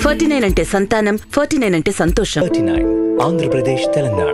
forty nine అంటే సంతానం forty nine అంటే సంతోషం థర్టీ నైన్ ఆంధ్రప్రదేశ్ తెలంగాణ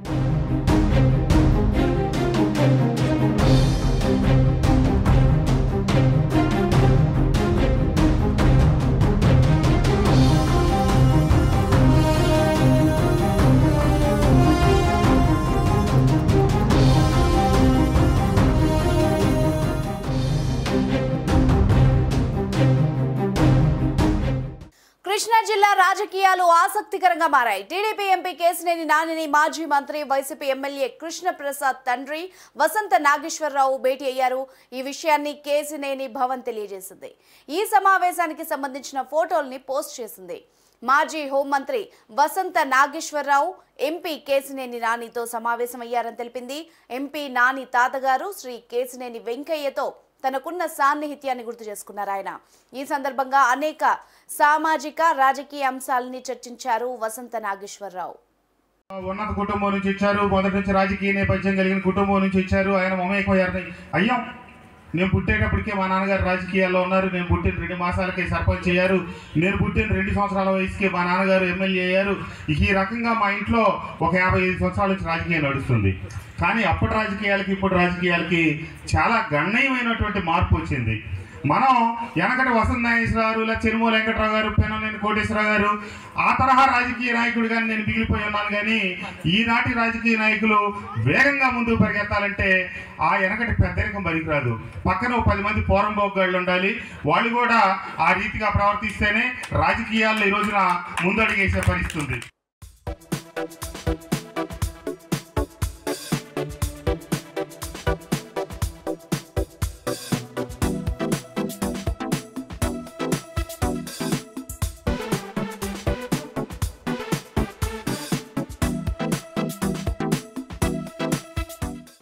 కృష్ణా జిల్లా రాజకీయాలు ఆసక్తికరంగా మారాయి టీడీపీ ఎంపీ కేసినేని నానిని మాజీ మంత్రి వైసీపీ ఎమ్మెల్యే కృష్ణప్రసాద్ తండ్రి వసంత నాగేశ్వరరావు భేటీ అయ్యారు ఈ విషయాన్ని కేసినేని భవన్ తెలియజేసింది ఈ సమావేశానికి సంబంధించిన ఫోటోల్ని పోస్ట్ చేసింది మాజీ హోంమంత్రి వసంత నాగేశ్వరరావు ఎంపీ కేసినేని నానితో సమావేశమయ్యారని తెలిపింది ఎంపీ నాని తాతగారు శ్రీ కేసినేని వెంకయ్యతో తనకున్న సాన్నిహిత్యాన్ని గుర్తు చేసుకున్నారు ఆయన ఈ సందర్భంగా అనేక సామాజిక రాజకీయ అంశాలని చర్చించారు వసంత నాగేశ్వరరావు ఉన్నత కుటుంబం నుంచి వచ్చారు మొదటి నుంచి రాజకీయ నేపథ్యం కలిగిన కుటుంబం నుంచి వచ్చారు ఆయన మమేకమయ్యారు అయ్యాం నేను పుట్టేటప్పటికే మా నాన్నగారు రాజకీయాల్లో ఉన్నారు నేను పుట్టిన రెండు మాసాలకే సర్పంచ్ అయ్యారు నేను పుట్టిన రెండు సంవత్సరాల వయసుకే మా నాన్నగారు ఎమ్మెల్యే అయ్యారు ఇక ఈ రకంగా మా ఇంట్లో ఒక యాభై ఐదు సంవత్సరాల నుంచి రాజకీయం నడుస్తుంది కానీ అప్పటి రాజకీయాలకి ఇప్పుడు రాజకీయాలకి చాలా గణనీయమైనటువంటి మార్పు వచ్చింది మనం వెనకటి వసంత నాగేశ్వరరావు ఇలా చెరుమూల వెంకట్రావు గారు పెనలేని కోటేశ్వరరావు గారు ఆ తరహా రాజకీయ నాయకుడు కానీ నేను మిగిలిపోయి ఉన్నాను కానీ ఈనాటి రాజకీయ నాయకులు వేగంగా ముందుకు పరిగెత్తాలంటే ఆ వెనకటి పెద్దరికం పనికిరాదు పక్కన ఓ పది మంది పోరంబోగ్గాళ్ళు ఉండాలి వాళ్ళు కూడా ఆ రీతిగా ప్రవర్తిస్తేనే రాజకీయాల్లో ఈ రోజున ముందడుగేసే పరిస్థితి ఉంది